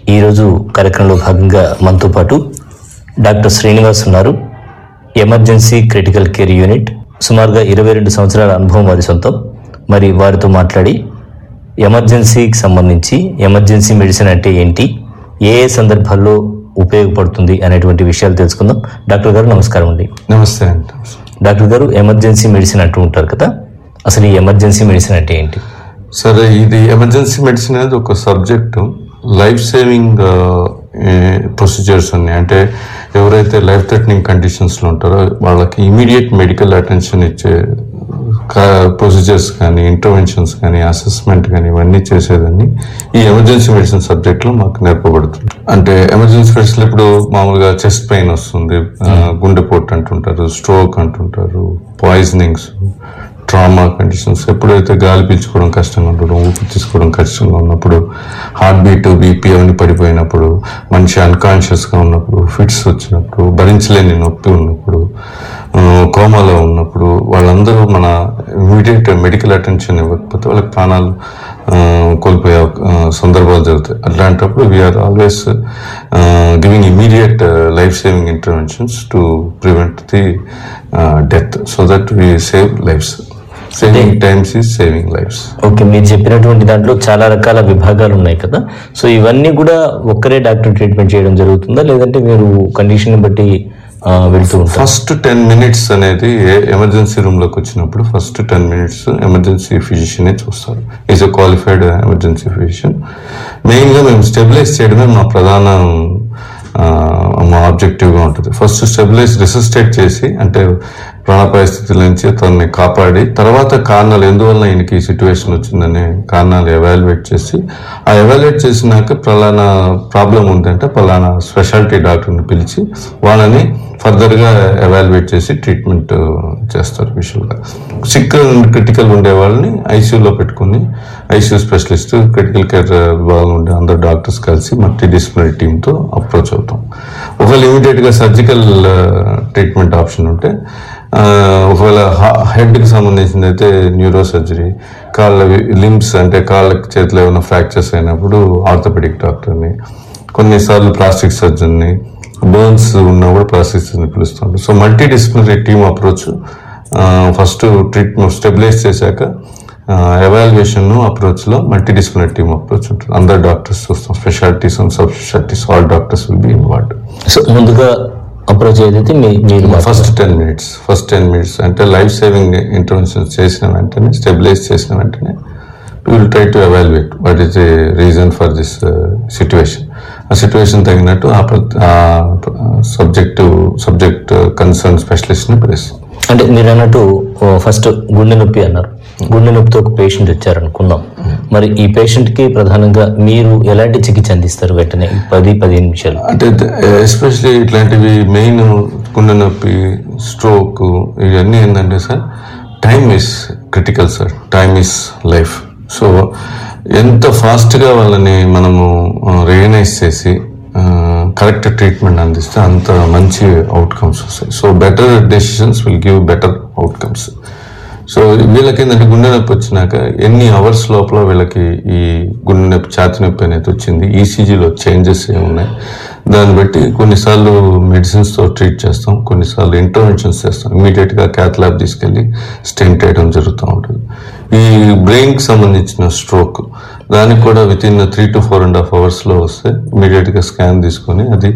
ఈరోజు కార్యక్రమంలో భాగంగా మనతో పాటు డాక్టర్ శ్రీనివాస్ ఉన్నారు ఎమర్జెన్సీ క్రిటికల్ కేర్ యూనిట్ సుమారుగా ఇరవై రెండు సంవత్సరాల అనుభవం వారి సొంతం మరి వారితో మాట్లాడి ఎమర్జెన్సీకి సంబంధించి ఎమర్జెన్సీ మెడిసిన్ అంటే ఏంటి ఏ ఏ సందర్భాల్లో ఉపయోగపడుతుంది అనేటువంటి విషయాలు తెలుసుకుందాం డాక్టర్ గారు నమస్కారం అండి నమస్తే అండి డాక్టర్ గారు ఎమర్జెన్సీ మెడిసిన్ అంటూ ఉంటారు కదా అసలు ఈ ఎమర్జెన్సీ మెడిసిన్ అంటే ఏంటి సరే ఇది ఎమర్జెన్సీ మెడిసిన్ అనేది ఒక సబ్జెక్టు లైఫ్ సేవింగ్ ప్రొసీజర్స్ ఉన్నాయి అంటే ఎవరైతే లైఫ్ థ్రెటనింగ్ కండిషన్స్లో ఉంటారో వాళ్ళకి ఇమీడియట్ మెడికల్ అటెన్షన్ ఇచ్చే ప్రొసీజర్స్ కానీ ఇంటర్వెన్షన్స్ కానీ అసెస్మెంట్ కానీ ఇవన్నీ చేసేదాన్ని ఈ ఎమర్జెన్సీ మెడిసిన్ సబ్జెక్ట్లో మాకు నేర్పబడుతుంది అంటే ఎమర్జెన్సీ మెడిసిన్ ఇప్పుడు మామూలుగా చెస్ట్ పెయిన్ వస్తుంది ఆ, గుండెపోటు అంటుంటారు స్ట్రోక్ అంటుంటారు పాయిజనింగ్స్ ట్రామా కండిషన్స్ ఎప్పుడైతే గాలి పీల్చుకోవడం కష్టంగా ఉండడం ఊపిరి తీసుకోవడం కష్టంగా ఉన్నప్పుడు హార్ట్ బీట్ బీపీ అవన్నీ పడిపోయినప్పుడు మనిషి అన్కాన్షియస్గా ఉన్నప్పుడు ఫిట్స్ వచ్చినప్పుడు భరించలేని నొప్పి ఉన్నప్పుడు ఆ, కోమాలో ఉన్నప్పుడు వాళ్ళందరూ మన ఇమీడియట్ మెడికల్ అటెన్షన్ ఇవ్వకపోతే వాళ్ళకి ప్రాణాలు ఆ, కోల్పోయే ఆ, సందర్భాలు జరుగుతాయి అట్లాంటప్పుడు we are always giving immediate life saving interventions to prevent the death so that we save lives saving times is saving lives okay మీరు చెప్పినటువంటి దాంట్లో చాలా రకాల విభాగాలు ఉన్నాయి కదా సో ఇవన్నీ కూడా ఒక్కరే డాక్టర్ ట్రీట్మెంట్ చేయడం జరుగుతుందా లేదంటే మీరు కండిషన్ బట్టి ఆ, వెళ్తూ ఉంటారు ఫస్ట్ టెన్ మినిట్స్ అనేది ఎమర్జెన్సీ రూమ్ లోకి వచ్చినప్పుడు ఫస్ట్ టెన్ మినిట్స్ ఎమర్జెన్సీ ఫిజిషియనే చూస్తారు is a qualified emergency physician main గా మేము స్టెబిలైజ్ చేయడమే మా ప్రధాన ఆ, మా ఆబ్జెక్టివ్ గా ఉంటుంది ఫస్ట్ స్టెబిలైజ్ రిసస్టేట్ చేసి అంటే ప్రాణ పరిస్థితుల నుంచి తనని కాపాడి తర్వాత కారణాలు ఎందువల్ల ఈయనకి ఈ సిచ్యువేషన్ వచ్చిందనే కారణాలు ఎవాల్యుయేట్ చేసి ఆ ఎవాల్యుయేట్ చేసినాక పలానా ప్రాబ్లం ఉందంటే పలానా స్పెషాలిటీ డాక్టర్ని పిలిచి వాళ్ళని ఫర్దర్గా ఎవాల్యుయేట్ చేసి ట్రీట్మెంట్ చేస్తారు విషయంగా సిక్ క్రిటికల్ ఉండే వాళ్ళని ఐసీయూలో పెట్టుకుని ఐసీయూ స్పెషలిస్ట్ క్రిటికల్ కేర్ విభాగంలో ఉండే అందరు డాక్టర్స్ కలిసి మల్టీ డిసిప్లినరీ టీమ్తో అప్రోచ్ అవుతాం ఒకవేళ ఇమీడియట్గా సర్జికల్ ట్రీట్మెంట్ ఆప్షన్ ఉంటే ఆ, ఒకవేళ హెడ్కి సంబంధించింది అయితే న్యూరో సర్జరీ కాళ్ళ లిమ్స్ అంటే కాళ్ళకి చేతిలో ఏమైనా ఫ్రాక్చర్స్ అయినప్పుడు ఆర్థోపెడిక్ డాక్టర్ని కొన్నిసార్లు ప్లాస్టిక్ సర్జన్ని బర్న్స్ ఉన్నప్పుడు ప్లాస్టిక్ సర్జన్ పిలుస్తుంటారు so multi disciplinary team approach first treatment stabilize చేశాక ఎవాల్యుయేషన్ అప్రోచ్లో మల్టీ డిసిప్లినరీ టీమ్ అప్రోచ్ ఉంటుంది అందరు డాక్టర్స్ చూస్తాం specialities and sub specialities all doctors will be involved so ముందుగా అప్రోచ్ ఏదైతే మీ మీరు మాత్రమే. First ten minutes first ten minutes అంటే లైఫ్ సేవింగ్ ఇంటర్వెన్షన్ చేసిన వెంటనే స్టెబిలైజ్ చేసిన వెంటనే will try to evaluate what is the reason for this situation ఆ సిచ్యువేషన్ తగినట్టు ఆ సబ్జెక్టు సబ్జెక్ట్ కన్సర్న్ స్పెషలిస్ట్ని పిలుస్తాం అంటే మీరు అన్నట్టు ఫస్ట్ గుండె నొప్పి అన్నారు గుండె నొప్పితో ఒక పేషెంట్ వచ్చారనుకుందాం మరి ఈ పేషెంట్ కి ప్రధానంగా మీరు ఎలాంటి చికిత్స అందిస్తారు వెంటనే ఈ పది పదిహేను నిమిషాలు అంటే ఎస్పెషలీ ఇట్లాంటివి మెయిన్ గుండె నొప్పి స్ట్రోక్ ఇవన్నీ ఏంటంటే sir time is critical sir time is life so ఎంత ఫాస్ట్గా వాళ్ళని మనము రియలైజ్ చేసి కరెక్ట్ ట్రీట్మెంట్ అందిస్తే అంత మంచి అవుట్కమ్స్ వస్తాయి so better decisions will give better outcomes so వీళ్ళకి ఏంటంటే గుండె నొప్పి వచ్చినాక ఎన్ని అవర్స్ లోపల వీళ్ళకి ఈ గుండె నొప్పి ఛాతి నొప్పి అనేది వచ్చింది ఈసీజీలో చేంజెస్ ఏమున్నాయి దాన్ని బట్టి కొన్నిసార్లు మెడిసిన్స్తో ట్రీట్ చేస్తాం కొన్నిసార్లు ఇంటర్వెన్షన్స్ చేస్తాం ఇమీడియట్గా క్యాత్ ల్యాబ్ తీసుకెళ్ళి స్టెంట్ వేయడం జరుగుతూ ఉంటుంది ఈ బ్రెయిన్కి సంబంధించిన స్ట్రోక్ దానికి కూడా within three to four and half అవర్స్లో వస్తే ఇమీడియట్గా స్కాన్ తీసుకొని అది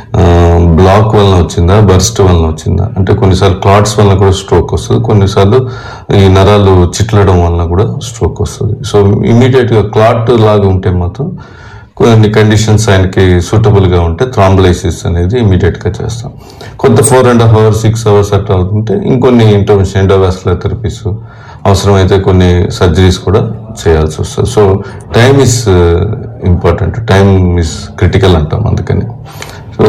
బ్లాక్ వలన వచ్చిందా బర్స్ట్ వలన వచ్చిందా అంటే కొన్నిసార్లు క్లాట్స్ వలన కూడా స్ట్రోక్ వస్తుంది కొన్నిసార్లు ఈ నరాలు చిట్లడం వలన కూడా స్ట్రోక్ వస్తుంది సో ఇమీడియట్గా క్లాట్ లాగా ఉంటే మాత్రం కొన్ని కండిషన్స్ ఆయనకి సూటబుల్గా ఉంటే థ్రాంబలైసిస్ అనేది ఇమీడియట్గా చేస్తాం కొంత four and half hours six hours అట్లా అవుతుంటే ఇంకొన్ని ఇంటర్వెన్షన్ ఎండోవాస్కులర్ థెరపీస్ అవసరమైతే కొన్ని సర్జరీస్ కూడా చేయాల్సి వస్తుంది so time is important time is critical అంటాం అందుకని సో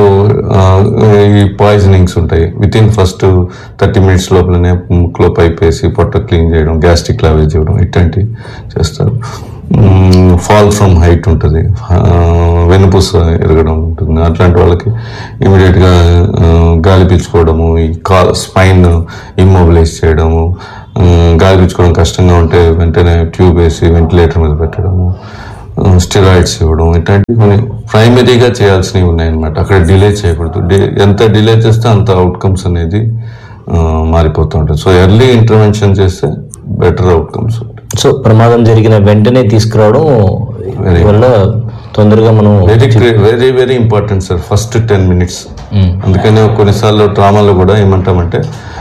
ఈ పాయిజనింగ్స్ ఉంటాయి within first thirty minutes లోపలనే ముక్కులో పైప్ వేసి పొట్ట క్లీన్ చేయడం గ్యాస్ట్రిక్ లావేజ్ చేయడం ఇట్లాంటివి చేస్తారు ఫాల్ ఫ్రమ్ హైట్ ఉంటుంది వెనుపూస ఎరగడం ఉంటుంది అట్లాంటి వాళ్ళకి ఇమీడియట్గా గాలి పీల్చుకోవడము ఈ కా స్పైన్ ఇమ్మొబిలైజ్ చేయడము ఆ, గాలి పీల్చుకోవడం కష్టంగా ఉంటే వెంటనే ట్యూబ్ వేసి వెంటిలేటర్ మీద పెట్టడము స్టిరాయిడ్స్ ఇవ్వడం ఇట్లాంటివి కొన్ని ప్రైమరీగా చేయాల్సినవి ఉన్నాయన్నమాట అక్కడ డిలే చేయకూడదు డి- ఎంత డిలే చేస్తే అంత అవుట్కమ్స్ అనేది ఆ, మారిపోతూ ఉంటుంది సో ఎర్లీ ఇంటర్వెన్షన్ చేస్తే బెటర్ అవుట్కమ్స్ ఉంటాయి సో ప్రమాదం జరిగిన వెంటనే తీసుకురావడం వల్ల తొందరగా మనం very very very important sir first ten minutes అందుకని కొన్నిసార్లు డ్రామాలో కూడా ఏమంటామంటే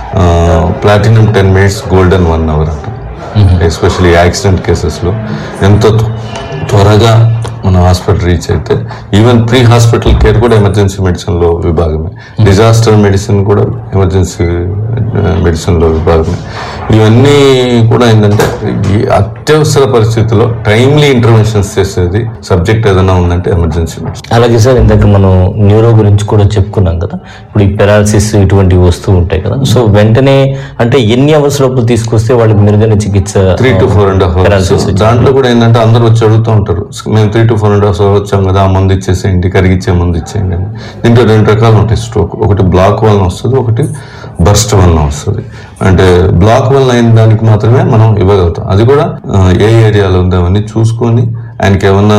platinum ten minutes golden one hour అంటాం ఎస్పెషల్లీ యాక్సిడెంట్ కేసెస్లో ఎంత త్వ- త్వరగా మన హాస్పిటల్ రీచ్ అయితే ఈవెన్ ప్రీ హాస్పిటల్ కేర్ కూడా ఎమర్జెన్సీ మెడిసిన్లో విభాగమే డిజాస్టర్ మెడిసిన్ కూడా ఎమర్జెన్సీ మెడిసిన్లో విభాగమే ఇవన్నీ కూడా ఏంటంటే ఈ అత్యవసర పరిస్థితుల్లో టైమ్లీ ఇంటర్వెన్షన్స్ చేసేది సబ్జెక్ట్ ఏదైనా ఉందంటే ఎమర్జెన్సీ మెడిసిన్ అలాగే సార్ ఇందాక మనం న్యూరో గురించి కూడా చెప్పుకున్నాం కదా ఇప్పుడు ఈ పెరాలసిస్ ఇటువంటివి వస్తూ ఉంటాయి కదా సో వెంటనే అంటే ఎన్ని అవర్స్ లోపల తీసుకొస్తే వాళ్ళకి మెరుగైన చికిత్స three to four and half hours Paralysis దాంట్లో కూడా ఏంటంటే అందరూ వచ్చి అడుగుతూ ఉంటారు మేము three to four and half hours వచ్చాం కదా ఆ మందు ఇచ్చేసేయండి కరిగిచ్చే మందు ఇచ్చేయండి అని దీంట్లో రెండు రకాలు ఉంటాయి స్ట్రోక్ ఒకటి బ్లాక్ వలన వస్తుంది ఒకటి బర్స్ట్ వలన వస్తుంది అంటే బ్లాక్ వలన అయిన దానికి మాత్రమే మనం ఇవ్వగలుగుతాం అది కూడా ఆ, ఏ ఏరియాలో ఉందో అవన్నీ చూసుకొని ఆయనకి ఏమన్నా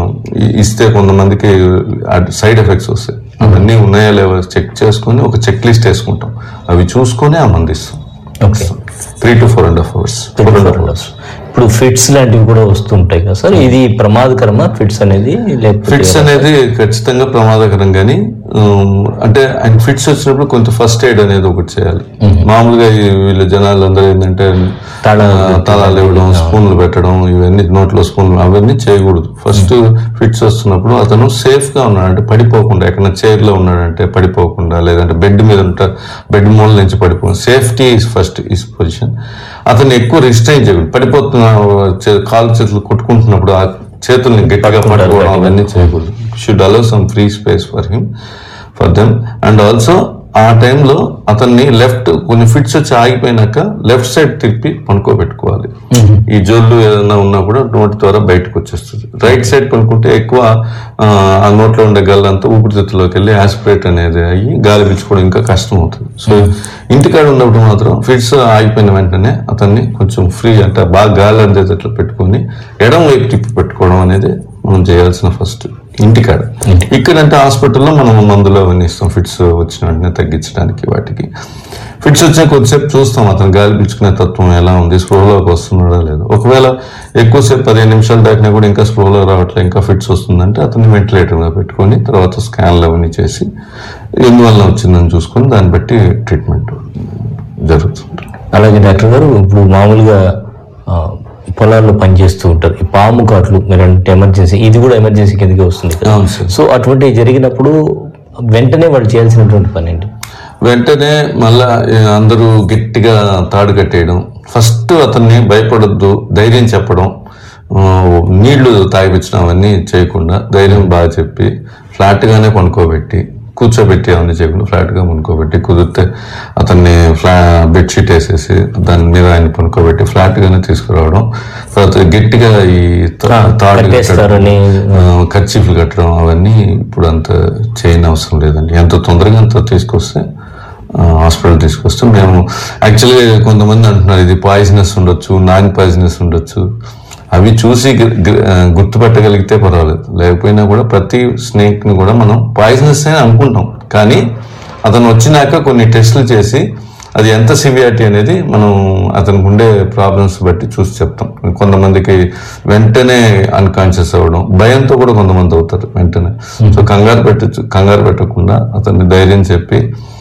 ఇ- ఇస్తే కొంతమందికి సైడ్ ఎఫెక్ట్స్ వస్తాయి అవన్నీ ఉన్నాయా లేవో చెక్ చేసుకొని ఒక చెక్ లిస్ట్ వేసుకుంటాం అవి చూసుకొని ఆ మందు ఇస్తాం okay three to four and half hours four and half hours ఇప్పుడు ఫిట్స్ లాంటివి కూడా వస్తుంటాయి కదా సార్ ఇది ప్రమాదకరమా ఫిట్స్ అనేది లేకపోతే ఫిట్స్ అనేది ఖచ్చితంగా ప్రమాదకరం కానీ ఉమ్, అంటే ఆయన ఫిట్స్ వచ్చినప్పుడు కొంత ఫస్ట్ ఎయిడ్ అనేది ఒకటి చేయాలి మామూలుగా ఈ వీళ్ళ జనాలు అందరూ ఏంటంటే తాళ- ఆ, తాళాలు ఇవ్వడం స్పూన్లు పెట్టడం ఇవన్నీ నోట్లో స్పూన్లు అవన్నీ చేయకూడదు ఫస్ట్ ఫిట్స్ వస్తున్నప్పుడు అతను సేఫ్ గా ఉన్నాడు అంటే పడిపోకుండా ఎక్కడ చైర్ లో ఉన్నాడంటే పడిపోకుండా లేదంటే బెడ్ మీద ఉంటా బెడ్ మూల నుంచి పడిపోకుండా safety is first is position అతను ఎక్కువ రిస్ట్రైన్ చేయకూడదు పడిపోతున్న చే- కాలు చేతులు కొట్టుకుంటున్నప్పుడు ఆ చేతుల్ని గట్టిగా పట్టుకోవడం అవన్నీ చేయకూడదు should allow some free space for him for them and also ఆ టైంలో అతన్ని లెఫ్ట్ కొన్ని ఫిట్స్ వచ్చి ఆగిపోయినాక లెఫ్ట్ సైడ్ తిప్పి పనుకోబెట్టుకోవాలి ఈ జోళ్ళు ఏదైనా ఉన్నా కూడా నోటి ద్వారా బయటకు వచ్చేస్తుంది రైట్ సైడ్ పనుకుంటే ఎక్కువ ఆ, ఆ నోట్లో ఉండే గల్లంతా ఊపిరితిత్తులోకి వెళ్ళి ఆస్పిరేట్ అనేది అయ్యి గాలి పీల్చుకోవడం ఇంకా కష్టం అవుతుంది సో ఇంటికాడ ఉన్నప్పుడు మాత్రం ఫిట్స్ ఆగిపోయిన వెంటనే అతన్ని కొంచెం ఫ్రీ అంటే బాగా గాలి అందేటట్లు పెట్టుకొని ఎడం వైపు తిప్పి పెట్టుకోవడం అనేది మనం చేయాల్సిన ఫస్ట్ ఇంటికాడ ఇక్కడంటే హాస్పిటల్లో మనం మందులు అవన్నీ ఇస్తాం ఫిట్స్ వచ్చిన వెంటనే తగ్గించడానికి వాటికి ఫిట్స్ వచ్చిన కొద్దిసేపు చూస్తాం అతను గాలి పీల్చుకునే తత్వం ఎలా ఉంది స్ప్రోలోకి వస్తున్నాడా లేదు ఒకవేళ ఎక్కువసేపు పదిహేను నిమిషాలు దాటినా కూడా ఇంకా స్ప్రోలో రావట్లేదు ఇంకా ఫిట్స్ వస్తుందంటే అతన్ని వెంటిలేటర్గా పెట్టుకొని తర్వాత స్కాన్లు అవన్నీ చేసి ఎందువల్ల వచ్చిందని చూసుకొని దాన్ని బట్టి ట్రీట్మెంట్ జరుగుతుంది అలాగే డాక్టర్ గారు ఇప్పుడు మామూలుగా ఆ, పొలాల్లో పనిచేస్తూ ఉంటారు ఈ పాము కాట్లు మీరు అంటే ఎమర్జెన్సీ ఇది కూడా ఎమర్జెన్సీ కిందకి వస్తుంది కదా అవును సార్ సో అటువంటి జరిగినప్పుడు వెంటనే వాళ్ళు చేయాల్సినటువంటి పని ఏంటి వెంటనే మళ్ళా ఏ, అందరూ గట్టిగా తాడు కట్టేయడం ఫస్ట్ అతన్ని భయపడొద్దు ధైర్యం చెప్పడం ఆ, నీళ్లు తాగిపించడం అవన్నీ చేయకుండా ధైర్యం బాగా చెప్పి ఫ్లాట్గానే పనుకోబెట్టి కూర్చోబెట్టి అవన్నీ చేయకుండా ఫ్లాట్గా పనుకోబెట్టి కుదిరితే అతన్ని ఫ్లా బెడ్షీట్ వేసేసి దాని మీద ఆయన పనుకోబెట్టి ఫ్లాట్గానే తీసుకురావడం తర్వాత గట్టిగా ఈ తా- తాడు కట్టడం కట్టేస్తారని ఖర్చీఫ్లు కట్టడం అవన్నీ ఇప్పుడు అంత చేయని అవసరం లేదండి ఎంత తొందరగా అంత తీసుకొస్తే హాస్పిటల్ తీసుకొస్తే మేము యాక్చువల్గా కొంతమంది అంటున్నారు ఇది పాయిజనస్ ఉండొచ్చు నాన్ పాయిజనస్ ఉండొచ్చు అవి చూసి గు- గు- ఆ, గుర్తుపెట్టగలిగితే పర్వాలేదు లేకపోయినా కూడా ప్రతి స్నేక్ ని కూడా మనం పాయిజనస్ అని అనుకుంటాం కానీ అతను వచ్చినాక కొన్ని టెస్టులు చేసి అది ఎంత సివియారిటీ అనేది మనం అతనికి ఉండే ప్రాబ్లమ్స్ బట్టి చూసి చెప్తాం కొంతమందికి వెంటనే అన్కాన్షియస్ అవ్వడం భయంతో కూడా కొంతమంది అవుతారు వెంటనే సో కంగారు పెట్టచ్చు కంగారు పెట్టకుండా అతన్ని ధైర్యం చెప్పి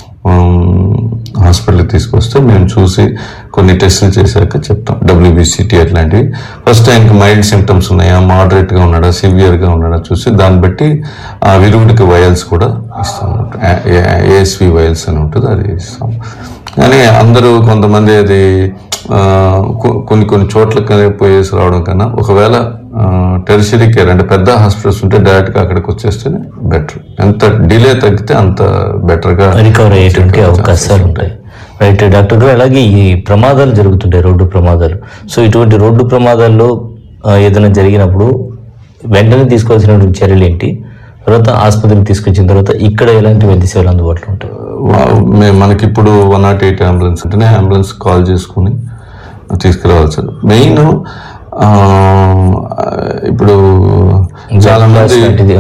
హాస్పిటల్కి తీసుకొస్తే మేము చూసి కొన్ని టెస్టులు చేశాక చెప్తాం డబ్ల్యూబిసిటీ అట్లాంటివి ఫస్ట్ ఆయనకి మైల్డ్ సిమ్టమ్స్ ఉన్నాయా moderate గా ఉన్నాడా severe గా ఉన్నాడా చూసి దాన్ని బట్టి ఆ విరుగుడికి వయల్స్ కూడా ఇస్తాం ఏఎస్వి వయల్స్ అని ఉంటుంది అది ఇస్తాం కానీ అందరూ కొంతమంది అది ఆ, కొ- కొన్ని కొన్ని చోట్లకి పోయేసి రావడం కన్నా ఒకవేళ టెరిషరీ కేర్ అంటే పెద్ద హాస్పిటల్స్ ఉంటే డైరెక్ట్గా అక్కడికి వచ్చేస్తేనే బెటర్ ఎంత డిలే తగ్గితే అంత బెటర్గా రికవర్ అయ్యేటువంటి అవకాశాలు ఉంటాయి రైట్ డాక్టర్ గారు అలాగే ఈ ప్రమాదాలు జరుగుతుంటాయి రోడ్డు ప్రమాదాలు సో ఇటువంటి రోడ్డు ప్రమాదాల్లో ఆ, ఏదైనా జరిగినప్పుడు వెంటనే తీసుకోవాల్సినటువంటి చర్యలు ఏంటి తర్వాత ఆసుపత్రికి తీసుకొచ్చిన తర్వాత ఇక్కడ ఎలాంటి వైద్య సేవలు అందుబాటులో ఉంటాయి వా- మే- మనకి ఇప్పుడు వన్ నాట్ ఎయిట్ అంబులెన్స్ ఉంటేనే అంబులెన్స్ కాల్ చేసుకుని తీసుకురావాలి సార్ మెయిన్ ఆ, ఇప్పుడు చాలా మంది లాంటిది